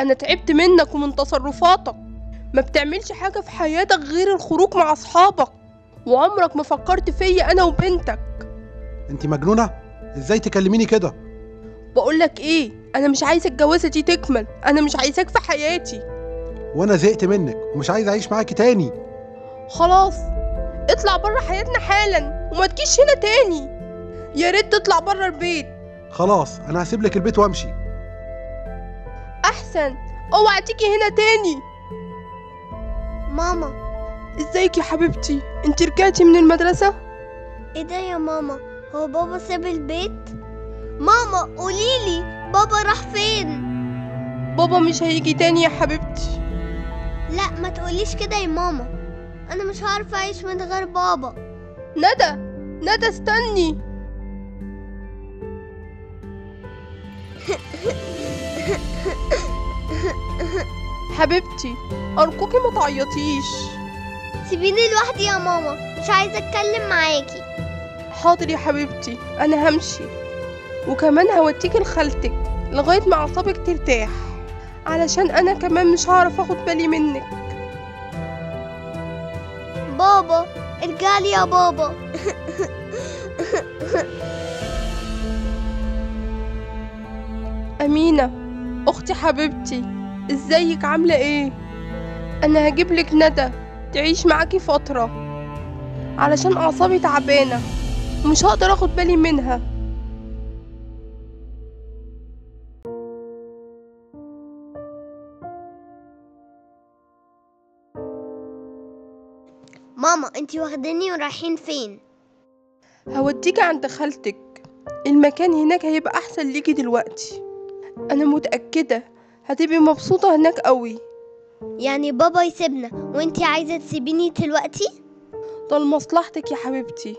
انا تعبت منك ومن تصرفاتك ما بتعملش حاجة في حياتك غير الخروج مع اصحابك وعمرك ما فكرت فيا انا وبنتك انت مجنونه ازاي تكلميني كده بقولك ايه انا مش عايزة الجوازة دي تكمل انا مش عايزاك في حياتي وانا زهقت منك ومش عايز اعيش معاكي تاني خلاص اطلع بره حياتنا حالا وما تجيش هنا تاني يا ريت تطلع بره البيت خلاص انا هسيب لك البيت وامشي احسن اوعى تيجي هنا تاني ماما ازيك يا حبيبتي انت رجعتي من المدرسة ايه ده يا ماما هو بابا ساب البيت ماما قوليلي بابا راح فين بابا مش هيجي تاني يا حبيبتي لا ما تقوليش كده يا ماما انا مش هعرف اعيش من غير بابا ندى ندى استني حبيبتي أرجوكي ما تعيطيش سيبيني لوحدي يا ماما مش عايزه اتكلم معاكي حاضر يا حبيبتي أنا همشي وكمان هوديكي لخالتك لغاية ما أعصابك ترتاح علشان أنا كمان مش هعرف أخد بالي منك بابا ارجعلي يا بابا أمينة أختي حبيبتي إزيك عاملة إيه؟ أنا هجيبلك ندى تعيش معاكي فترة علشان أعصابي تعبانة ومش هقدر أخد بالي منها ماما انتي واخداني ورايحين فين هوديكي عند خالتك المكان هناك هيبقى أحسن ليكي دلوقتي أنا متأكدة هتبقي مبسوطة هناك قوي يعني بابا يسيبنا وانتي عايزه تسيبيني دلوقتي ده لمصلحتك يا حبيبتي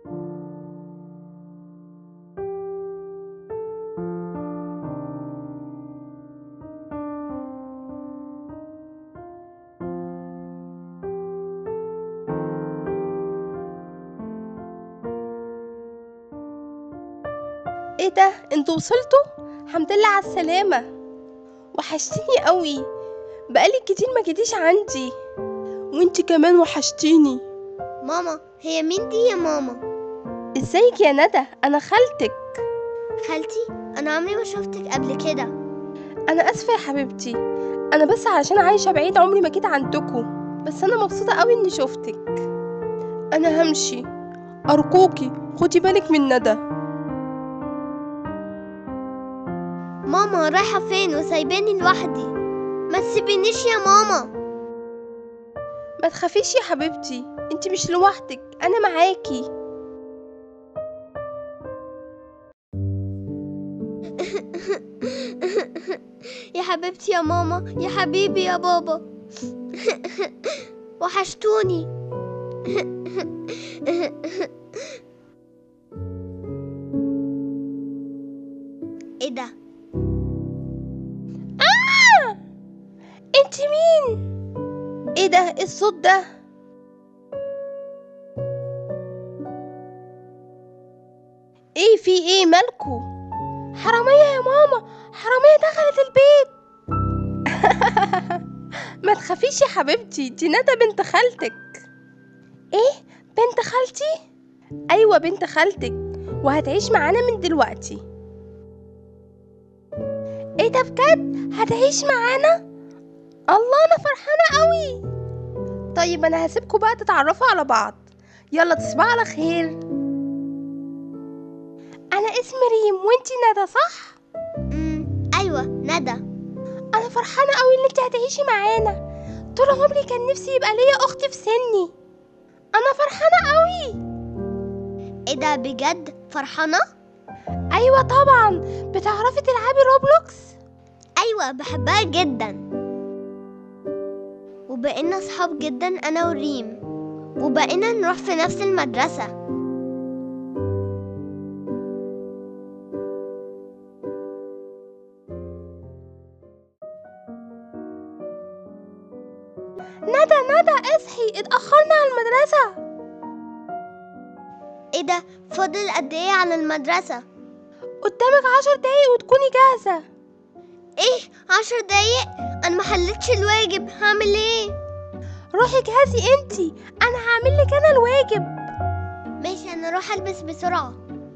ايه ده انتوا وصلتوا الحمد لله على السلامة وحشتيني قوي بقالك كتير ما جيتيش عندي وانتي كمان وحشتيني ماما هي مين دي يا ماما ازيك يا ندى انا خالتك خالتي انا عمري ما شفتك قبل كده انا اسفه يا حبيبتي انا بس علشان عايشه بعيد عمري ما جيت عندكم بس انا مبسوطه قوي اني شفتك انا همشي ارجوكي خدي بالك من ندى ماما رايحه فين وسايباني لوحدي ما تسيبينيش يا ماما ما تخافيش يا حبيبتي انت مش لوحدك انا معاكي يا حبيبتي يا ماما يا حبيبي يا بابا وحشتوني ايه ده انت مين ايه ده ايه الصوت ده ايه في ايه مالكو حرامية يا ماما حرامية دخلت البيت ما تخافيش يا حبيبتي دي ندى بنت خالتك ايه بنت خالتي ايوه بنت خالتك وهتعيش معانا من دلوقتي ايه ده بجد هتعيش معانا الله انا فرحانه قوي طيب انا هسيبكم بقى تتعرفوا على بعض يلا تصبحوا على خير انا اسمي ريم وانتي ندى صح امم ايوه ندى انا فرحانه قوي ان انتي هتعيشي معانا طول عمري كان نفسي يبقى ليا اخت في سني انا فرحانه قوي ايه ده بجد فرحانه ايوه طبعا بتعرفي تلعبي روبلوكس ايوه بحبها جدا وبقينا صحاب جدا انا وريم وبقينا نروح في نفس المدرسه ندى ندى اصحي اتاخرنا على المدرسه ايه ده فاضل قد ايه على المدرسه قدامك عشر دقايق وتكوني جاهزه ايه عشر دقايق انا ما حلتش الواجب هعمل ايه روحي جهزي انتي انا هعمل لك انا الواجب ماشي انا اروح البس بسرعه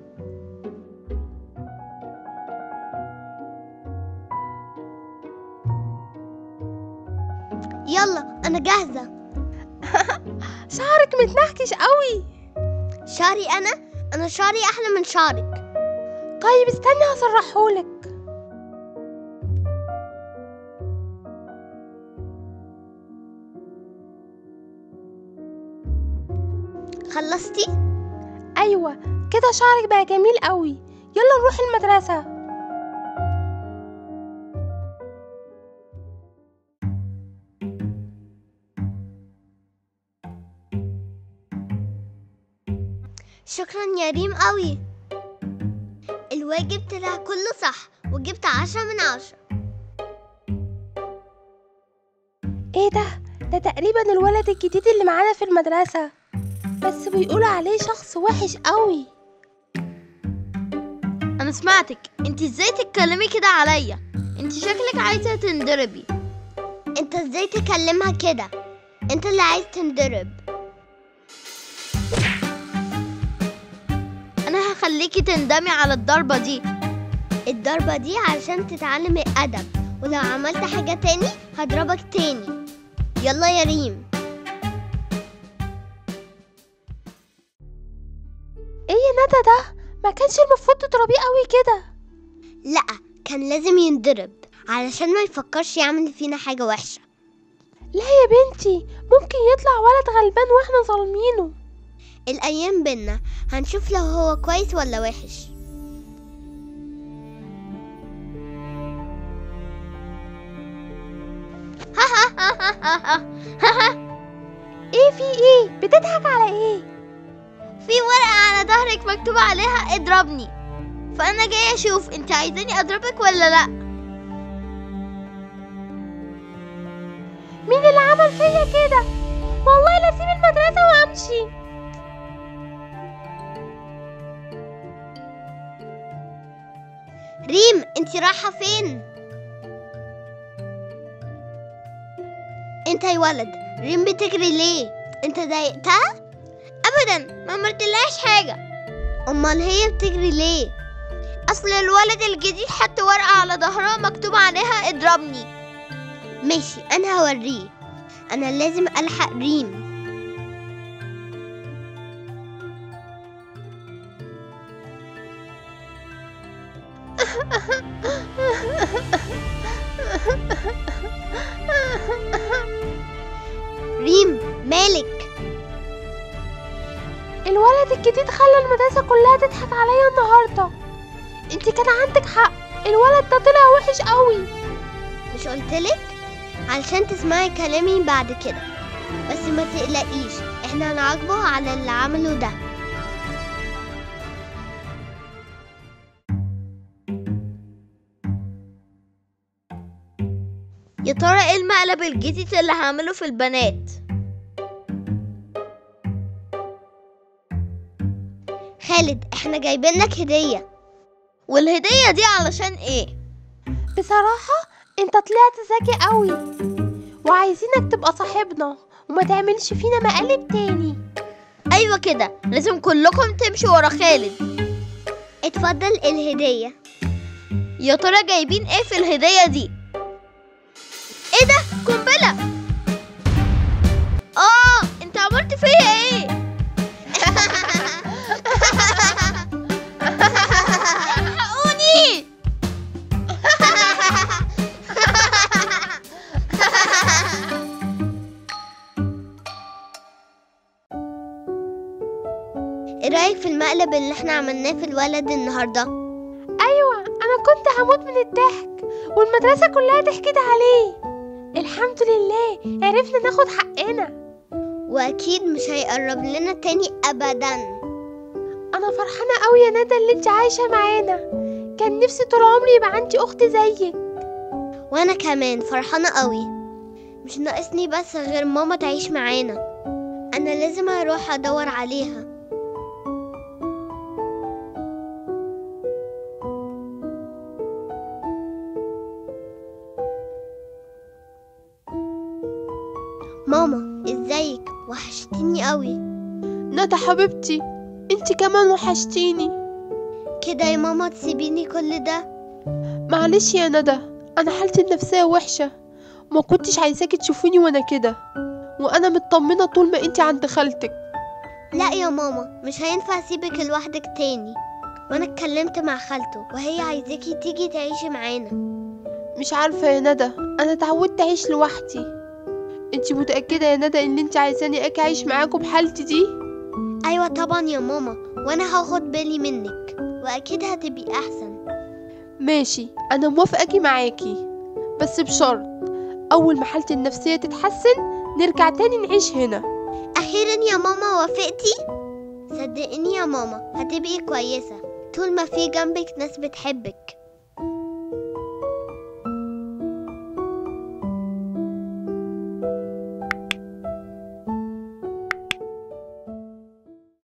يلا انا جاهزه شعرك متنحكش قوي شعري انا انا شعري احلى من شعرك طيب استني هسرحهولك خلصتي ايوه كده شعرك بقى جميل قوي يلا نروح المدرسة شكرا يا ريم قوي الواجب طلع كله صح وجبت عشرة من عشرة ايه ده ده تقريبا الولد الجديد اللي معانا في المدرسة بس بيقولوا عليه شخص وحش قوي انا سمعتك انت ازاي تتكلمي كده عليا انت شكلك عايزه تنضربي انت ازاي تكلمها كده انت اللي عايز تنضرب انا هخليكي تندمي على الضربه دي الضربة دي علشان تتعلم الأدب ولو عملت حاجة تاني هضربك تاني يلا يا ريم ايه يا ندى ده ما كانش المفروض تضربيه قوي كده لا كان لازم ينضرب علشان ما يفكرش يعمل فينا حاجة وحشة لا يا بنتي ممكن يطلع ولد غلبان واحنا ظالمينه الأيام بينا هنشوف لو هو كويس ولا وحش ايه في ايه بتضحك على ايه في ورقه على ظهرك مكتوب عليها اضربني فانا جايه اشوف انت عايزاني اضربك ولا لا مين اللي عمل فيا كده والله لا اسيب المدرسة وامشي ريم انت رايحة فين؟ انت يا ولد ريم بتجري ليه؟ انت ضايقتها؟ ابدا ما عملتلهاش حاجه امال هي بتجري ليه؟ اصل الولد الجديد حط ورقه على ظهرها مكتوب عليها اضربني ماشي انا هوريه انا لازم الحق ريم ريم مالك الولد الجديد خلى المدرسة كلها تضحك عليا النهاردة انت كان عندك حق الولد ده طلع وحش قوي مش قلتلك علشان تسمعي كلامي بعد كده بس ما تقلقيش احنا هنعاقبه على اللي عمله ده يا ترى ايه المقلب الجديد اللي هعمله في البنات خالد احنا جايبين لك هدية والهديه دي علشان ايه بصراحة انت طلعت ذكي قوي وعايزينك تبقى صاحبنا وما تعملش فينا مقالب تاني ايوه كده لازم كلكم تمشوا ورا خالد اتفضل الهدية يا ترى جايبين ايه في الهديه دي ايه ده قنبله اه انت عملت فيا ايه الحقوني ايه رأيك في المقلب اللي احنا عملناه في الولد النهاردة ايوه انا كنت هموت من الضحك والمدرسة كلها ضحكت عليه الحمد لله عرفنا ناخد حقنا واكيد مش هيقرب لنا تاني ابدا انا فرحانة قوي يا ندى اللي انت عايشة معانا كان نفسي طول عمري يبقى عندي اخت زيك وانا كمان فرحانة قوي مش ناقصني بس غير ماما تعيش معانا انا لازم اروح ادور عليها ماما ازيك وحشتيني قوي ندى حبيبتي انت كمان وحشتيني كده يا ماما تسيبيني كل ده معلش يا ندى انا حالتي النفسيه وحشه ما كنتش عايزاكي تشوفيني وانا كده وانا مطمنه طول ما انت عند خالتك لا يا ماما مش هينفع اسيبك لوحدك تاني وانا اتكلمت مع خالته وهي عايزاكي تيجي تعيشي معانا مش عارفه يا ندى انا اتعودت اعيش لوحدي انت متاكده يا ندى ان انت عايزاني اجي اعيش معاكم بحالتي دي ايوه طبعا يا ماما وانا هاخد بالي منك واكيد هتبقي احسن ماشي انا موافقه اجي معاكي بس بشرط اول ما حالتي النفسيه تتحسن نرجع تاني نعيش هنا اخيرا يا ماما وافقتي صدقيني يا ماما هتبقي كويسه طول ما في جنبك ناس بتحبك